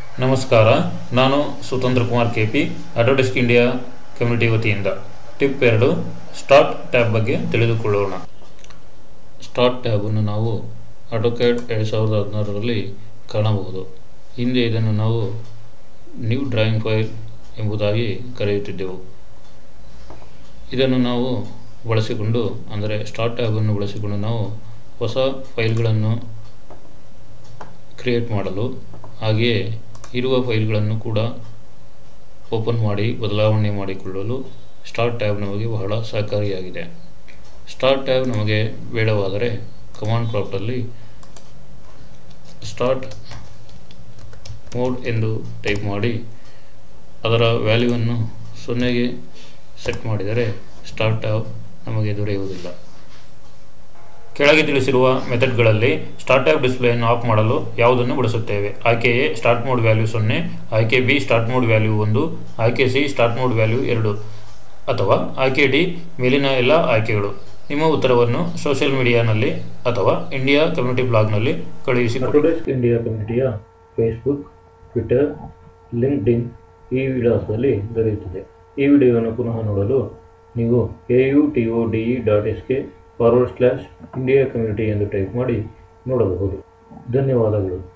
ನಮಸ್ಕಾರ ನಾನು Swatantra Kumar K P advertise India community ವತಿಯಿಂದ ಟಿಪ್ ಎರಡು ಸ್ಟಾರ್ಟ್ ಟ್ಯಾಬ್ ಬಗ್ಗೆ ತಿಳಿದುಕೊಳ್ಳೋಣ ಸ್ಟಾರ್ಟ್ ಟ್ಯಾಬನ್ನು ನಾವು ಆಟೋಕ್ಯಾಡ್ ಎರಡು ಸಾವಿರದ ಹದಿನಾರರಲ್ಲಿ ಕಾಣಬಹುದು ಹಿಂದೆ ಇದನ್ನು ನಾವು ನ್ಯೂ ಡ್ರಾಯಿಂಗ್ ಫೈಲ್ ಎಂಬುದಾಗಿ ಕರೆಯುತ್ತಿದ್ದೆವು ಇದನ್ನು ನಾವು ಬಳಸಿಕೊಂಡು ಅಂದರೆ ಸ್ಟಾರ್ಟ್ ಟ್ಯಾಬನ್ನು ಬಳಸಿಕೊಂಡು ನಾವು ಹೊಸ ಫೈಲ್ಗಳನ್ನು ಕ್ರಿಯೇಟ್ ಮಾಡಲು ಹಾಗೆಯೇ ಇರುವ ಫೈಲ್ಗಳನ್ನು ಕೂಡ ಓಪನ್ ಮಾಡಿ ಬದಲಾವಣೆ ಮಾಡಿಕೊಳ್ಳಲು ಸ್ಟಾರ್ಟ್ ಟ್ಯಾಬ್ ನಮಗೆ ಬಹಳ ಸಹಕಾರಿಯಾಗಿದೆ ಸ್ಟಾರ್ಟ್ ಟ್ಯಾಬ್ ನಮಗೆ ಬೇಡವಾದರೆ ಕಮಾಂಡ್ ಪ್ರಾಪ್ಟಲ್ಲಿ ಸ್ಟಾರ್ಟ್ ಮೋಡ್ ಎಂದು ಟೈಪ್ ಮಾಡಿ ಅದರ ವ್ಯಾಲ್ಯೂವನ್ನು ಸೊನ್ನೆಗೆ ಸೆಟ್ ಮಾಡಿದರೆ ಸ್ಟಾರ್ಟ್ ಟ್ಯಾಬ್ ನಮಗೆ ದೊರೆಯುವುದಿಲ್ಲ ಕೆಳಗೆ ತಿಳಿಸಿರುವ ಮೆಥಡ್ಗಳಲ್ಲಿ ಸ್ಟಾರ್ಟ್ ಟ್ಯಾಬ್ ಡಿಸ್ಪ್ಲೇಯನ್ನು ಆಫ್ ಮಾಡಲು ಯಾವುದನ್ನು ಬಳಸುತ್ತೇವೆ ಆಯ್ಕೆ ಎ ಸ್ಟಾರ್ಟ್ ಮೋಡ್ ವ್ಯಾಲ್ಯೂ ಸೊನ್ನೆ ಆಯ್ಕೆ ಬಿ ಸ್ಟಾರ್ಟ್ ಮೋಡ್ ವ್ಯಾಲ್ಯೂ ಒಂದು ಆಯ್ಕೆ ಸಿ ಸ್ಟಾರ್ಟ್ ಮೋಡ್ ವ್ಯಾಲ್ಯೂ ಎರಡು ಅಥವಾ ಆಯ್ಕೆ ಡಿ ಮೇಲಿನ ಎಲ್ಲ ಆಯ್ಕೆಗಳು ನಿಮ್ಮ ಉತ್ತರವನ್ನು ಸೋಷಿಯಲ್ ಮೀಡಿಯಾನಲ್ಲಿ ಅಥವಾ ಇಂಡಿಯಾ ಕಮ್ಯುನಿಟಿ ಬ್ಲಾಗ್ನಲ್ಲಿ ಕಳುಹಿಸಿ ಅಡ್ವರ್ಟೈಸ್ ಇಂಡಿಯಾ ಕಮ್ಯುನಿಟಿಯ ಫೇಸ್ಬುಕ್ ಟ್ವಿಟರ್ ಲಿಂಕ್ಡ್ ಇನ್ ಈ ವಿಳಾಸದಲ್ಲಿ ದೊರೆಯುತ್ತದೆ ಈ ವಿಡಿಯೋವನ್ನು ಪುನಃ ನೋಡಲು ನೀವು A U T O D E dot S K forward slash India community ಎಂದು ಟೈಪ್ ಮಾಡಿ ನೋಡಬಹುದು ಧನ್ಯವಾದಗಳು